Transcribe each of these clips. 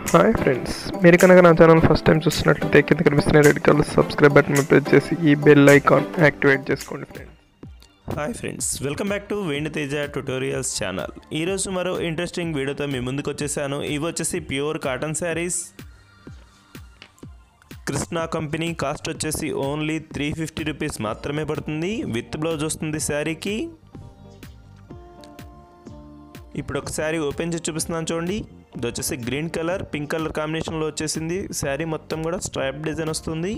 hi friends మీరు కనుక నా ఛానల్ ఫస్ట్ టైం చూస్తున్నట్లయితే కింద కనిపిస్తున్న red colour subscribe button press చేసి ఈ బెల్ ఐకాన్ యాక్టివేట్ చేసుకోండి friends hi friends welcome back to Venuteja tutorials channel ఈరోజు మరో ఇంట్రెస్టింగ్ వీడియోతో మీ ముందుకు వచ్చేసాను ఇవి వచ్చేసి pure cotton saris Krishna company cost వచ్చేసి ఓన్లీ త్రీ ఫిఫ్టీ రూపీస్ మాత్రమే పడుతుంది విత్ బ్లౌజ్ వస్తుంది శారీకి ఇప్పుడు ఒక శారీ ఓపెన్ చేసి చూపిస్తున్నాను చూడండి ఇది వచ్చేసి గ్రీన్ కలర్ పింక్ కలర్ కాంబినేషన్లో వచ్చేసింది శారీ మొత్తం కూడా స్ట్రైప్ డిజైన్ వస్తుంది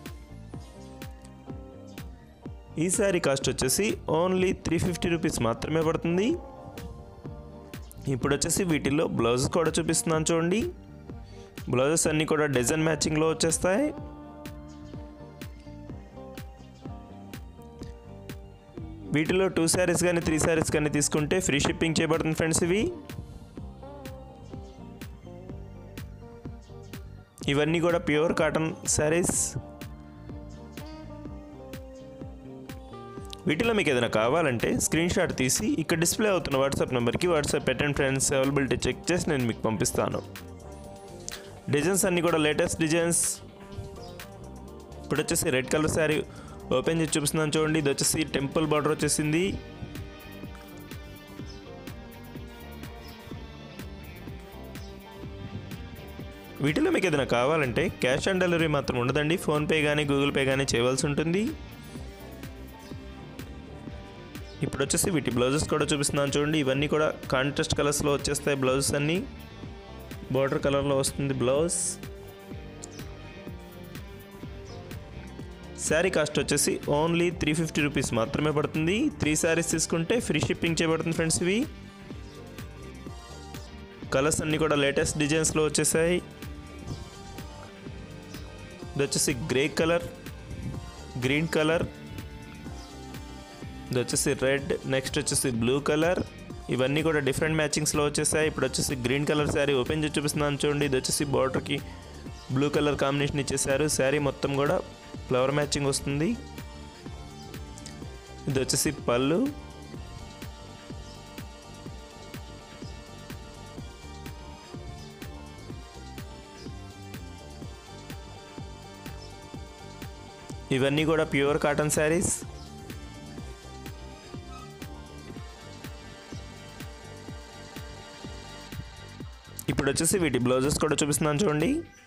ఈ శారీ కాస్ట్ వచ్చేసి ఓన్లీ త్రీ ఫిఫ్టీ రూపీస్ మాత్రమే పడుతుంది ఇప్పుడు వచ్చేసి వీటిల్లో బ్లౌజ్ కూడా చూపిస్తున్నాను చూడండి బ్లౌజెస్ అన్నీ కూడా డిజైన్ మ్యాచింగ్లో వచ్చేస్తాయి వీటిలో టూ శారీస్ కానీ త్రీ శారీస్ కానీ తీసుకుంటే ఫ్రీ షిప్పింగ్ చేయబడుతుంది ఫ్రెండ్స్ ఇవి ఇవన్నీ కూడా ప్యూర్ కాటన్ శారీస్ వీటిలో మీకు ఏదైనా కావాలంటే స్క్రీన్ షాట్ తీసి ఇక్కడ డిస్ప్లే అవుతున్న వాట్సాప్ నెంబర్కి వాట్సాప్ పెట్టండి ఫ్రెండ్స్ అవైలబిలిటీ చెక్ చేసి నేను మీకు పంపిస్తాను డిజైన్స్ అన్నీ కూడా లేటెస్ట్ డిజైన్స్ ఇప్పుడు వచ్చేసి రెడ్ కలర్ శారీ ఓపెన్ చేసి చూపిస్తున్నాను చూడండి ఇది వచ్చేసి టెంపుల్ బార్డర్ వచ్చేసింది వీటిలో మీకు ఏదైనా కావాలంటే క్యాష్ ఆన్ డెలివరీ మాత్రం ఉండదండి ఫోన్పే కానీ గూగుల్ పే కానీ చేయవలసి ఉంటుంది ఇప్పుడు వచ్చేసి వీటి బ్లౌజెస్ కూడా చూపిస్తున్నాను చూడండి ఇవన్నీ కూడా కాంట్రాస్ట్ కలర్స్లో వచ్చేస్తాయి బ్లౌజెస్ అన్నీ బార్డర్ కలర్లో వస్తుంది బ్లౌజ్ శారీ కాస్ట్ వచ్చేసి ఓన్లీ త్రీ ఫిఫ్టీ రూపీస్ మాత్రమే పడుతుంది త్రీ శారీస్ తీసుకుంటే ఫ్రీ షిప్పింగ్ చేయబడుతుంది ఫ్రెండ్స్ ఇవి కలర్స్ అన్నీ కూడా లేటెస్ట్ డిజైన్స్లో వచ్చేసాయి ఇది వచ్చేసి గ్రే కలర్ గ్రీన్ కలర్ ఇది వచ్చేసి రెడ్ నెక్స్ట్ వచ్చేసి బ్లూ కలర్ ఇవన్నీ కూడా డిఫరెంట్ మ్యాచింగ్స్లో వచ్చేసాయి ఇప్పుడు వచ్చేసి గ్రీన్ కలర్ శారీ ఓపెన్ చేసి చూపిస్తున్నాను చూడండి ఇది వచ్చేసి బార్డర్కి బ్లూ కలర్ కాంబినేషన్ ఇచ్చేసారు శారీ మొత్తం కూడా ఫ్లవర్ మ్యాచింగ్ వస్తుంది ఇది వచ్చేసి పళ్ళు ఇవన్నీ కూడా ప్యూర్ కాటన్ శారీస్ ఇప్పుడు వచ్చేసి వీటి బ్లౌజెస్ కూడా చూపిస్తున్నాను చూడండి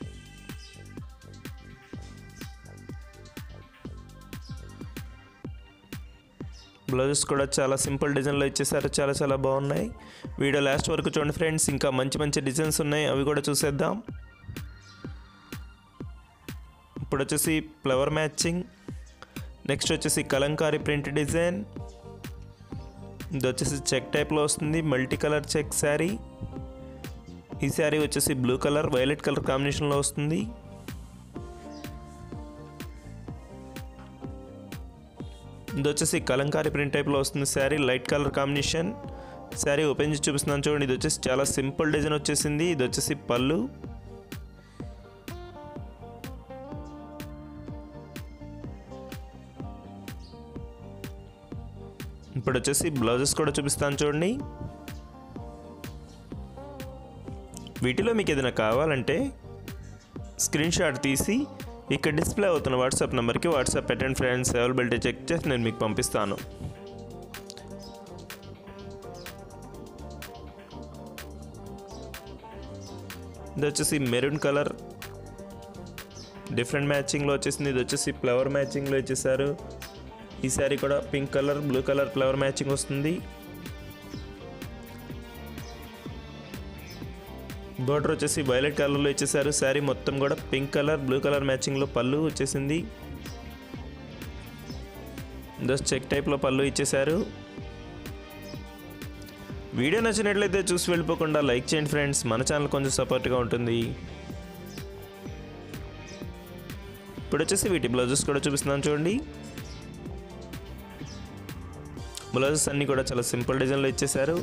బ్లౌజెస్ కూడా చాలా సింపుల్ డిజైన్లో ఇచ్చేసారు చాలా చాలా బాగున్నాయి వీడియో లాస్ట్ వరకు చూడండి ఫ్రెండ్స్ ఇంకా మంచి మంచి డిజైన్స్ ఉన్నాయి అవి కూడా చూసేద్దాం ఇప్పుడు వచ్చేసి ఫ్లవర్ మ్యాచింగ్ నెక్స్ట్ వచ్చేసి కలంకారీ ప్రింట్ డిజైన్ ఇది వచ్చేసి చెక్ టైప్లో వస్తుంది మల్టీ కలర్ చెక్ శారీ ఈ శారీ వచ్చేసి బ్లూ కలర్ వైలెట్ కలర్ కాంబినేషన్లో వస్తుంది ఇది వచ్చేసి కలంకారీ ప్రింట్ టైప్లో వస్తుంది sari light colour combination sari open చేసి చూపిస్తున్నాను చూడండి ఇది వచ్చేసి చాలా సింపుల్ డిజైన్ వచ్చేసింది ఇది వచ్చేసి పళ్ళు ఇప్పుడు వచ్చేసి బ్లౌజెస్ కూడా చూపిస్తాను చూడండి వీటిలో మీకు ఏదైనా కావాలంటే స్క్రీన్ షాట్ తీసి ఇక్కడ డిస్ప్లే అవుతున్న వాట్సాప్ నెంబర్కి వాట్సాప్ పెట్టండి ఫ్రెండ్స్ అవైలబిలిటీ చెక్ చేసి నేను మీకు పంపిస్తాను ఇది వచ్చేసి మెరూన్ కలర్ డిఫరెంట్ మ్యాచింగ్లో వచ్చేసింది ఇది వచ్చేసి ఫ్లవర్ మ్యాచింగ్లో ఇచ్చేసారు ఈ శారీ కూడా pink colour blue colour flower matching వస్తుంది బోర్డర్ వచ్చేసి వైలెట్ కలర్లో ఇచ్చేసారు శారీ మొత్తం కూడా పింక్ కలర్ బ్లూ కలర్ మ్యాచింగ్లో పళ్ళు వచ్చేసింది దస్ చెక్ టైప్లో పళ్ళు ఇచ్చేసారు వీడియో నచ్చినట్లయితే చూసి వెళ్ళిపోకుండా లైక్ చేయండి ఫ్రెండ్స్ మన ఛానల్ కొంచెం సపోర్ట్గా ఉంటుంది ఇప్పుడు వచ్చేసి వీటి బ్లౌజెస్ కూడా చూపిస్తున్నాను చూడండి బ్లౌజెస్ అన్నీ కూడా చాలా సింపుల్ డిజైన్లో ఇచ్చేసారు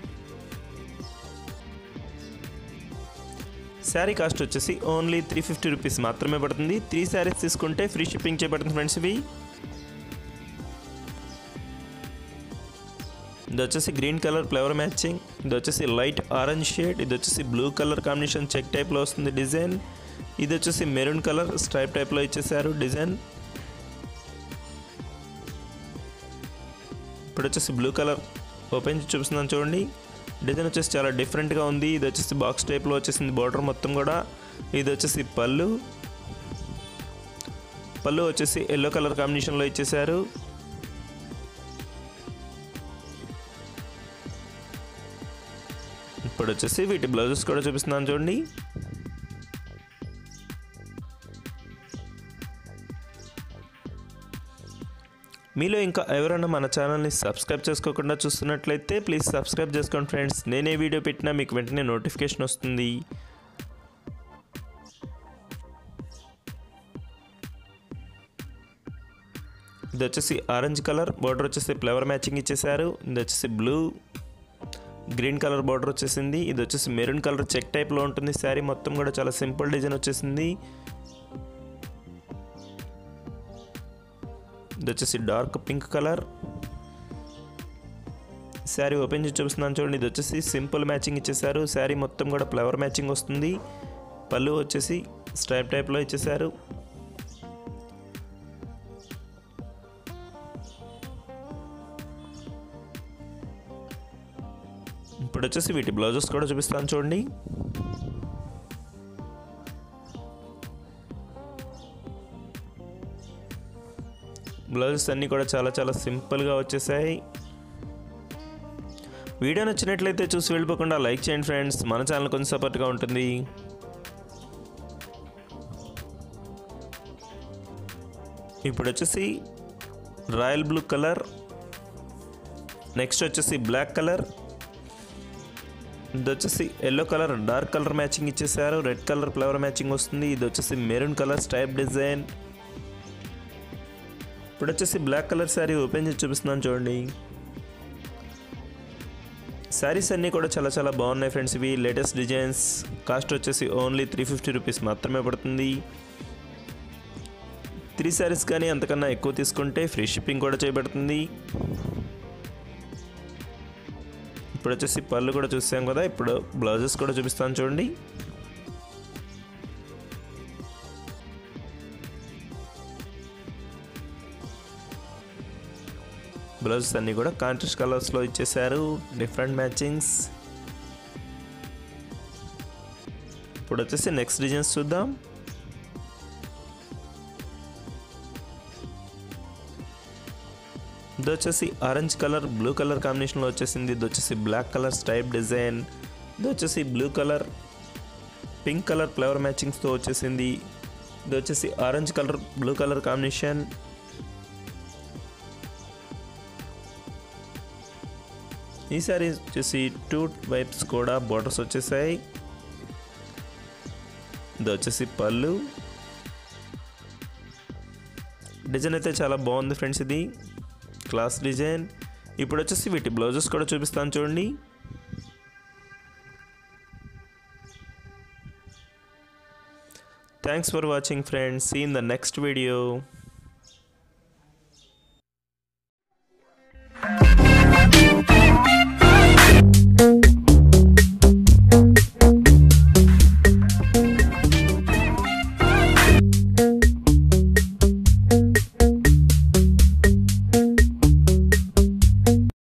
శారీ కాస్ట్ వచ్చేసి ఓన్లీ త్రీ ఫిఫ్టీ రూపీస్ మాత్రమే పడుతుంది త్రీ శారీస్ తీసుకుంటే ఫ్రీ షిప్పింగ్ చేయబడుతుంది ఫ్రెండ్స్ ఇవి ఇది వచ్చేసి గ్రీన్ కలర్ ఫ్లవర్ మ్యాచింగ్ ఇది వచ్చేసి లైట్ ఆరెంజ్ షేడ్ ఇది వచ్చేసి బ్లూ కలర్ కాంబినేషన్ చెక్ టైప్లో వస్తుంది డిజైన్ ఇది వచ్చేసి మెరూన్ కలర్ స్ట్రైప్ టైప్లో ఇచ్చేసారు డిజైన్ ఇప్పుడు వచ్చేసి బ్లూ కలర్ ఓపెన్ చేసి చూపిస్తున్నాను చూడండి డిజైన్ వచ్చేసి చాలా డిఫరెంట్గా ఉంది ఇది వచ్చేసి బాక్స్ టైప్లో వచ్చేసింది బార్డర్ మొత్తం కూడా ఇది వచ్చేసి పళ్ళు పళ్ళు వచ్చేసి ఎల్లో కలర్ కాంబినేషన్లో ఇచ్చేసారు ఇప్పుడు వచ్చేసి వీటి బ్లౌజెస్ కూడా చూపిస్తున్నాను చూడండి మీలో ఇంకా ఎవరైనా మన ఛానల్ని సబ్స్క్రైబ్ చేసుకోకుండా చూస్తున్నట్లయితే ప్లీజ్ సబ్స్క్రైబ్ చేసుకోండి ఫ్రెండ్స్ నేనే వీడియో పెట్టినా మీకు వెంటనే నోటిఫికేషన్ వస్తుంది ఇది వచ్చేసి ఆరెంజ్ కలర్ బార్డర్ వచ్చేసి ఫ్లవర్ మ్యాచింగ్ ఇచ్చేసారు ఇది వచ్చేసి బ్లూ గ్రీన్ కలర్ బార్డర్ వచ్చేసింది ఇది వచ్చేసి మెరూన్ కలర్ చెక్ టైప్లో ఉంటుంది శారీ మొత్తం కూడా చాలా సింపుల్ డిజైన్ వచ్చేసింది ఇది వచ్చేసి dark pink colour sari open చేసి చూపిస్తున్నాను చూడండి ఇది వచ్చేసి సింపుల్ మ్యాచింగ్ ఇచ్చేసారు శారీ మొత్తం కూడా ఫ్లవర్ మ్యాచింగ్ వస్తుంది పళ్ళు వచ్చేసి స్ట్రైప్ టైప్లో ఇచ్చేసారు ఇప్పుడు వచ్చేసి వీటి బ్లౌజెస్ కూడా చూపిస్తాను చూడండి బ్లౌజెస్ అన్నీ కూడా చాలా చాలా సింపుల్గా వచ్చేసాయి వీడియో నచ్చినట్లయితే చూసి వెళ్ళిపోకుండా లైక్ చేయండి ఫ్రెండ్స్ మన ఛానల్ కొంచెం సపోర్ట్గా ఉంటుంది ఇప్పుడు వచ్చేసి రాయల్ బ్లూ కలర్ నెక్స్ట్ వచ్చేసి బ్లాక్ కలర్ ఇది వచ్చేసి yellow colour dark colour matching ఇచ్చేసారు రెడ్ కలర్ ఫ్లవర్ మ్యాచింగ్ వస్తుంది ఇది వచ్చేసి మెరూన్ కలర్ స్టైప్ డిజైన్ ఇప్పుడు వచ్చేసి బ్లాక్ కలర్ శారీ ఓపెన్ చేసి చూపిస్తున్నాను చూడండి శారీస్ అన్నీ కూడా చాలా చాలా బాగున్నాయి ఫ్రెండ్స్ ఇవి లేటెస్ట్ డిజైన్స్ కాస్ట్ వచ్చేసి ఓన్లీ త్రీ ఫిఫ్టీ రూపీస్ మాత్రమే పడుతుంది త్రీ శారీస్ కానీ అంతకన్నా ఎక్కువ తీసుకుంటే ఫ్రీ షిప్పింగ్ కూడా చేయబడుతుంది ఇప్పుడు వచ్చేసి పళ్ళు కూడా చూసాం కదా ఇప్పుడు బ్లౌజెస్ కూడా చూపిస్తాను చూడండి బ్లౌజెస్ అన్నీ కూడా కాంట్రాస్ట్ కలర్స్లో ఇచ్చేసారు డిఫరెంట్ మ్యాచింగ్స్ ఇప్పుడు వచ్చేసి నెక్స్ట్ డిజైన్స్ చూద్దాం ఇది వచ్చేసి ఆరెంజ్ కలర్ బ్లూ కలర్ కాంబినేషన్లో వచ్చేసింది ఇది వచ్చేసి బ్లాక్ కలర్ స్టైప్ డిజైన్ ఇది వచ్చేసి blue colour pink colour flower మ్యాచింగ్స్తో వచ్చేసింది ఇది వచ్చేసి orange colour blue colour combination ఈ సారీ వచ్చేసి టూ వైప్స్ కూడా బోర్డర్స్ వచ్చేసాయి ఇది వచ్చేసి పళ్ళు డిజైన్ అయితే చాలా బాగుంది ఫ్రెండ్స్ ఇది క్లాస్ డిజైన్ ఇప్పుడు వచ్చేసి వీటి బ్లౌజెస్ కూడా చూపిస్తాను చూడండి thanks for watching friends see in the next video